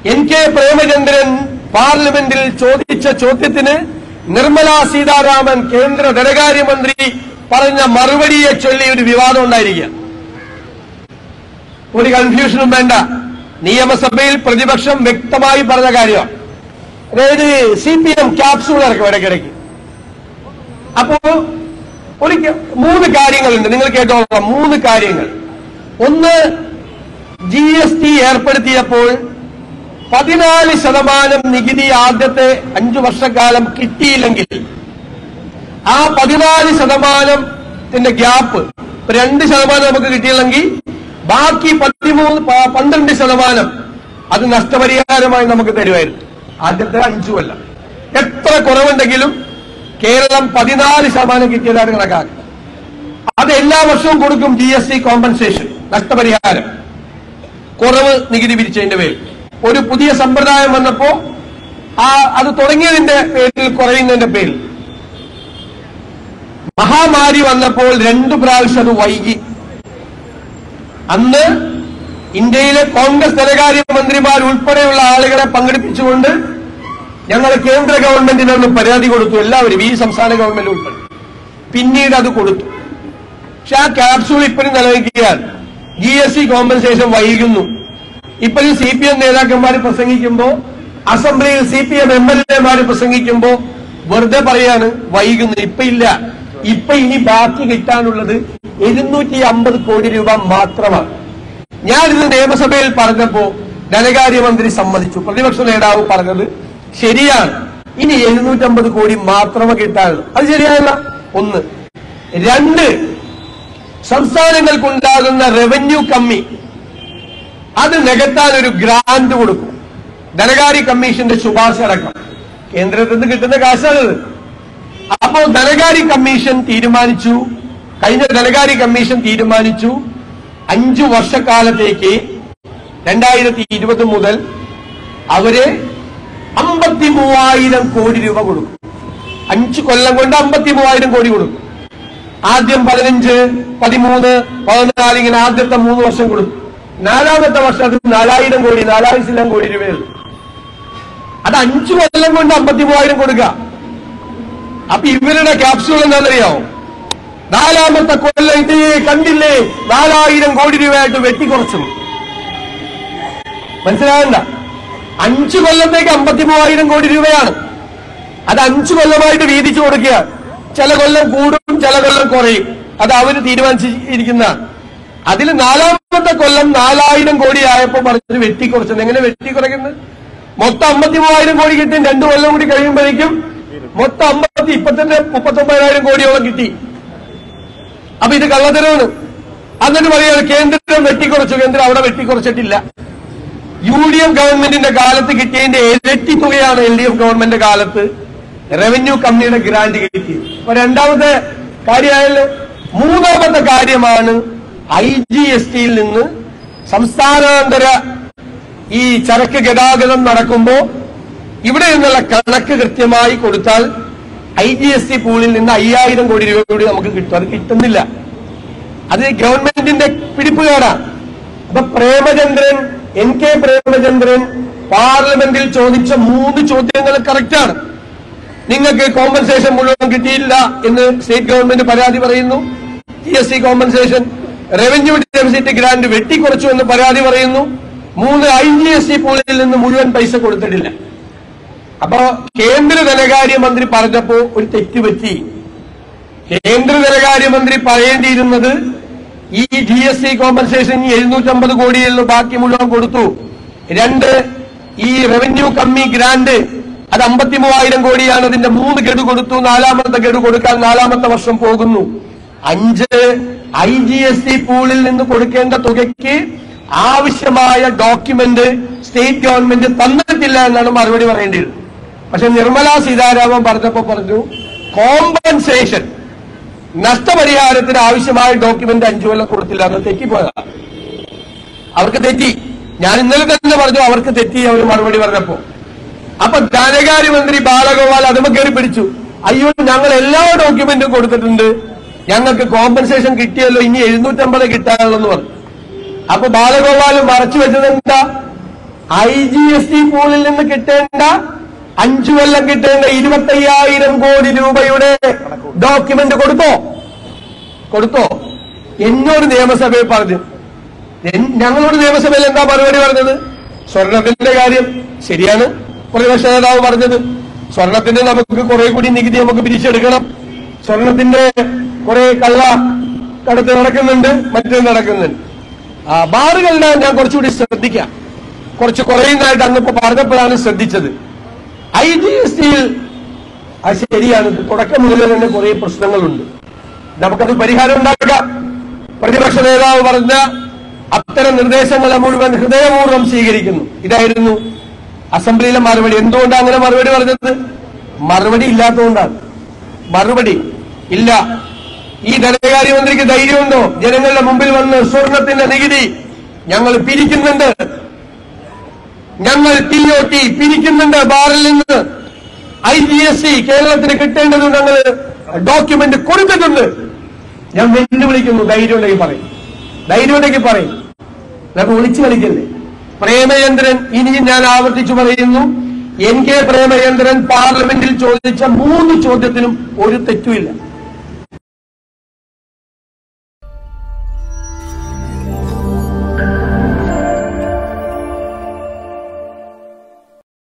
N K Premachandran പാർലമെന്റിൽ ചോദിച്ച ചോദ്യത്തിന് നിർമ്മല സീതാരാമൻ കേന്ദ്ര ധനകാര്യമന്ത്രി പറഞ്ഞ മറുപടിയെ ചൊല്ലി ഒരു വിവാദം ഉണ്ടായിരിക്കുക ഒരു കൺഫ്യൂഷനും വേണ്ട നിയമസഭയിൽ പ്രതിപക്ഷം വ്യക്തമായി പറഞ്ഞ കാര്യമാണ് അതായത് സി പി എം ക്യാപ്സൂൾ ഇറക്കും ഇടയ്ക്കിടയ്ക്ക് അപ്പോ ഒരു ക- മൂന്ന് കാര്യങ്ങളുണ്ട് നിങ്ങൾ കേട്ടോളാം മൂന്ന് കാര്യങ്ങൾ ഒന്ന് ജി എസ് ടി ഏർപ്പെടുത്തിയപ്പോൾ പതിനാല് ശതമാനം നികുതി ആദ്യത്തെ അഞ്ചു വർഷക്കാലം കിട്ടിയില്ലെങ്കിൽ ആ പതിനാല് ശതമാനത്തിന്റെ ഗ്യാപ്പ് ഇപ്പൊ രണ്ട് ശതമാനം നമുക്ക് കിട്ടിയില്ലെങ്കിൽ ബാക്കി പതിമൂന്ന് പ- പന്ത്രണ്ട് ശതമാനം അത് നഷ്ടപരിഹാരമായി നമുക്ക് തരുമായിരുന്നു ആദ്യത്തെ അഞ്ചു കൊല്ലം എത്ര കുറവുണ്ടെങ്കിലും കേരളം പതിനാല് ശതമാനം കിട്ടിയതാണ് കണക്കാക്കുക അത് എല്ലാ വർഷവും കൊടുക്കും ജി എസ് ടി കോമ്പൻസേഷൻ നഷ്ടപരിഹാരം കുറവ് നികുതി പിരിച്ചതിന്റെ പേരിൽ ഒരു പുതിയ സമ്പ്രദായം വന്നപ്പോ ആ അത് തുടങ്ങിയതിന്റെ പേരിൽ കുറയുന്നതിന്റെ പേരിൽ മഹാമാരി വന്നപ്പോൾ രണ്ടു പ്രാവശ്യം അത് വൈകി അന്ന് ഇന്ത്യയിലെ കോൺഗ്രസ് ധനകാര്യമന്ത്രിമാർ ഉൾപ്പെടെയുള്ള ആളുകളെ പങ്കെടുപ്പിച്ചുകൊണ്ട് ഞങ്ങൾ കേന്ദ്ര ഗവൺമെന്റിന് അന്ന് പരാതി കൊടുത്തു എല്ലാവരും ഈ സംസ്ഥാന ഗവൺമെന്റ് ഉൾപ്പെടെ പിന്നീട് അത് കൊടുത്തു പക്ഷെ ആ ക്യാപ്സൂൾ ഇപ്പോഴും നിലനിൽക്കുകയാണ് ജി എസ് സി കോമ്പൻസേഷൻ വൈകുന്നു ഇപ്പോഴും സി പി എം നേതാക്കന്മാർ പ്രസംഗിക്കുമ്പോ അസംബ്ലിയിൽ C P M M L എമാർ പ്രസംഗിക്കുമ്പോ വെറുതെ പറയാണ് വൈകുന്നു ഇപ്പൊ ഇല്ല ഇപ്പൊ ഇനി ബാക്കി കിട്ടാനുള്ളത് എഴുന്നൂറ്റി അമ്പത് കോടി രൂപ മാത്രമാണ് ഞാനിത് നിയമസഭയിൽ പറഞ്ഞപ്പോ ധനകാര്യമന്ത്രി സമ്മതിച്ചു പ്രതിപക്ഷ നേതാവ് പറഞ്ഞത് ശരിയാണ് ഇനി എഴുന്നൂറ്റമ്പത് കോടി മാത്രമേ കിട്ടാനുള്ളൂ അത് ശരിയായല്ല ഒന്ന് രണ്ട് സംസ്ഥാനങ്ങൾക്കുണ്ടാകുന്ന റവന്യൂ കമ്മി അത് നികത്താൻ ഒരു ഗ്രാന്റ് കൊടുക്കും ധനകാര്യ കമ്മീഷന്റെ ശുപാർശ അടക്കം കേന്ദ്രത്തിൽ നിന്ന് കിട്ടുന്ന കാശാണത് അപ്പോൾ ധനകാര്യ കമ്മീഷൻ തീരുമാനിച്ചു കഴിഞ്ഞ ധനകാര്യ കമ്മീഷൻ തീരുമാനിച്ചു അഞ്ചു വർഷക്കാലത്തേക്ക് രണ്ടായിരത്തി ഇരുപത് മുതൽ അവര് അമ്പത്തി മൂവായിരം കോടി രൂപ കൊടുക്കും അഞ്ചു കൊല്ലം കൊണ്ട് അമ്പത്തി മൂവായിരം കോടി കൊടുക്കും ആദ്യം പതിനഞ്ച് പതിമൂന്ന് പതിനാല് ഇങ്ങനെ ആദ്യത്തെ മൂന്ന് വർഷം കൊടുക്കും നാലാമത്തെ വർഷം അത് നാലായിരം കോടി നാലായിരം കോടി രൂപയുള്ളൂ അത് അഞ്ചു കൊല്ലം കൊണ്ട് അമ്പത്തി മൂവായിരം കൊടുക്കുക അപ്പൊ ഇവരുടെ ക്യാപ്സ്യൂൾ എന്താണെന്നറിയാമോ നാലാമത്തെ കൊല്ലം ഇത് കണ്ടില്ലേ നാലായിരം കോടി രൂപയായിട്ട് വെട്ടിക്കുറച്ചു മനസ്സിലാകണ്ട അഞ്ചു കൊല്ലത്തേക്ക് അമ്പത്തി മൂവായിരം കോടി രൂപയാണ് അത് അഞ്ചു കൊല്ലമായിട്ട് വീതിച്ചു കൊടുക്കുക ചില കൊല്ലം കൂടും ചില കൊല്ലം കുറയും അത് അവര് തീരുമാനിച്ചിരിക്കുന്ന അതിൽ നാലാമത്തെ കൊല്ലം നാലായിരം കോടി ആയപ്പോ പറഞ്ഞത് വെട്ടിക്കുറച്ചത് എങ്ങനെ വെട്ടിക്കുറയ്ക്കുന്നത് മൊത്തം അമ്പത്തി മൂവായിരം കോടി കിട്ടി രണ്ടു കൊല്ലം കൂടി കഴിയുമ്പോഴേക്കും മൊത്തം അമ്പത്തി ഇപ്പത്തന്നെ മുപ്പത്തൊമ്പതിനായിരം കോടിയോളം കിട്ടി അപ്പൊ ഇത് കള്ളത്തരമാണ് എന്നിട്ട് പറയുന്നത് കേന്ദ്രം വെട്ടിക്കുറച്ചു കേന്ദ്രം അവിടെ വെട്ടിക്കുറച്ചിട്ടില്ല യു ഡി എഫ് ഗവൺമെന്റിന്റെ കാലത്ത് കിട്ടിയതിന്റെ ഇരട്ടി തുകയാണ് എൽ ഡി എഫ് ഗവൺമെന്റ് കാലത്ത് റവന്യൂ കമ്പനിയുടെ ഗ്രാന്റ് കിട്ടിയത് അപ്പൊ രണ്ടാമത്തെ കാര്യമായാലും മൂന്നാമത്തെ കാര്യമാണ് ഐ ജി എസ് ടിയിൽ നിന്ന് സംസ്ഥാനാന്തര ഈ ചരക്ക് ഗതാഗതം നടക്കുമ്പോ ഇവിടെ നിന്നുള്ള കണക്ക് കൃത്യമായി കൊടുത്താൽ ഐ ജി എസ് ടി പൂളിൽ നിന്ന് അയ്യായിരം കോടി രൂപ കൂടി നമുക്ക് കിട്ടും അത് കിട്ടുന്നില്ല അത് ഗവൺമെന്റിന്റെ പിടിപ്പുകാരാണ് അപ്പൊ പ്രേമചന്ദ്രൻ എൻ കെ പ്രേമചന്ദ്രൻ പാർലമെന്റിൽ ചോദിച്ച മൂന്ന് ചോദ്യങ്ങൾ കറക്റ്റാണ് നിങ്ങൾക്ക് കോമ്പൻസേഷൻ മുഴുവൻ കിട്ടിയില്ല എന്ന് സ്റ്റേറ്റ് ഗവൺമെന്റ് പരാതി പറയുന്നു G S T compensation revenue deficit grant വെട്ടിക്കുറച്ചു എന്ന് പരാതി പറയുന്നു മൂന്ന് ഐ ജി എസ് ടി പൂളിൽ നിന്ന് മുഴുവൻ പൈസ കൊടുത്തിട്ടില്ല അപ്പോ കേന്ദ്ര ധനകാര്യമന്ത്രി പറഞ്ഞപ്പോ ഒരു തെറ്റുപറ്റി കേന്ദ്ര ധനകാര്യമന്ത്രി പറയേണ്ടിയിരുന്നത് ഈ ജി എസ് ടി കോമ്പൻസേഷൻ എഴുന്നൂറ്റമ്പത് കോടിയുള്ള ബാക്കി മുഴുവൻ കൊടുത്തു രണ്ട് ഈ റവന്യൂ കമ്മി ഗ്രാന്റ് അത് അമ്പത്തി മൂവായിരം കോടിയാണ് അതിന്റെ മൂന്ന് ഗഡു കൊടുത്തു നാലാമത്തെ ഗഡു കൊടുക്കാൻ നാലാമത്തെ വർഷം പോകുന്നു അഞ്ച് ഐ ജി എസ് ടി പൂളിൽ നിന്ന് കൊടുക്കേണ്ട തുകയ്ക്ക് ആവശ്യമായ ഡോക്യുമെന്റ് സ്റ്റേറ്റ് ഗവൺമെന്റ് തന്നിട്ടില്ല എന്നാണ് മറുപടി പറയേണ്ടത് പക്ഷെ നിർമ്മല സീതാരാമൻ പറഞ്ഞപ്പോ പറഞ്ഞു കോമ്പൻസേഷൻ നഷ്ടപരിഹാരത്തിന് ആവശ്യമായ ഡോക്യുമെന്റ് അഞ്ചു കൊല്ലം കൊടുത്തില്ല അത് തെറ്റിപ്പോയതാ അവർക്ക് തെറ്റി ഞാൻ ഇന്നലെ തന്നെ പറഞ്ഞു അവർക്ക് തെറ്റി അവർ മറുപടി പറഞ്ഞപ്പോ അപ്പൊ ധനകാര്യമന്ത്രി ബാലഗോപാൽ അതുമ കയറി പിടിച്ചു അയ്യോ ഞങ്ങൾ എല്ലാ ഡോക്യുമെന്റും കൊടുത്തിട്ടുണ്ട് ഞങ്ങൾക്ക് കോമ്പൻസേഷൻ കിട്ടിയല്ലോ ഇനി എഴുന്നൂറ്റമ്പത് കിട്ടാനുള്ളൂ എന്ന് പറഞ്ഞു അപ്പൊ ബാലഗോപാൽ മറച്ചു വെച്ചത് എന്താ ഐ ജി എസ് ടി പൂളിൽ നിന്ന് കിട്ടേണ്ട അഞ്ചു കൊല്ലം കിട്ടേണ്ട ഇരുപത്തയ്യായിരം കോടി രൂപയുടെ ഡോക്യുമെന്റ് കൊടുത്തോ കൊടുത്തോ എന്നോട് നിയമസഭയിൽ പറഞ്ഞു എൻ- ഞങ്ങളോട് നിയമസഭയിൽ എന്താ മറുപടി പറഞ്ഞത് സ്വർണത്തിന്റെ കാര്യം ശരിയാണ് പ്രതിപക്ഷ നേതാവ് പറഞ്ഞത് സ്വർണത്തിന്റെ നമുക്ക് കുറെ കൂടി നികുതി നമുക്ക് പിരിച്ചെടുക്കണം സ്വർണത്തിന്റെ കുറെ കള്ള കടത്ത് നടക്കുന്നുണ്ട് മറ്റേ നടക്കുന്നുണ്ട് ആ ബാറുകളുടെ ഞാൻ കുറച്ചുകൂടി ശ്രദ്ധിക്കാം കുറച്ച് കുറയുന്നതായിട്ട് അന്നിപ്പോ പറഞ്ഞപ്പോഴാണ് ശ്രദ്ധിച്ചത് ഐ ജി എസ് ടിയിൽ അത് ശരിയാണ് തുടക്കം മുതൽ തന്നെ കുറെ പ്രശ്നങ്ങളുണ്ട് നമുക്കത് പരിഹാരം ഉണ്ടാക്കാം പ്രതിപക്ഷ നേതാവ് പറഞ്ഞ അത്തരം നിർദ്ദേശങ്ങളെ മുഴുവൻ ഹൃദയപൂർവ്വം സ്വീകരിക്കുന്നു ഇതായിരുന്നു അസംബ്ലിയിലെ മറുപടി എന്തുകൊണ്ടാണ് അങ്ങനെ മറുപടി പറഞ്ഞത് മറുപടി ഇല്ലാത്തതുകൊണ്ടാണ് മറുപടി ഇല്ല ഈ ധനകാര്യമന്ത്രിക്ക് ധൈര്യമുണ്ടോ ജനങ്ങളുടെ മുമ്പിൽ വന്ന് സ്വർണത്തിന്റെ നികുതി ഞങ്ങൾ പിരിക്കുന്നുണ്ട് ഞങ്ങൾ ടി ഒ ടി പിരിക്കുന്നുണ്ട് ബാറിൽ നിന്ന് ഐ ജി എസ് ടി കേരളത്തിന് കിട്ടേണ്ടത് ഞങ്ങൾ ഡോക്യുമെന്റ് കൊടുത്തിട്ടുണ്ട് ഞാൻ വെല്ലുവിളിക്കുന്നു ധൈര്യം ഉണ്ടെങ്കിൽ പറയും ധൈര്യം ഉണ്ടെങ്കിൽ പറയും നമുക്ക് വിളിച്ചു കളിക്കല്ലേ പ്രേമചന്ദ്രൻ ഇനിയും ഞാൻ ആവർത്തിച്ചു പറയുന്നു എൻ കെ പ്രേമചന്ദ്രൻ പാർലമെന്റിൽ ചോദിച്ച മൂന്ന് ചോദ്യത്തിനും ഒരു തെറ്റുമില്ല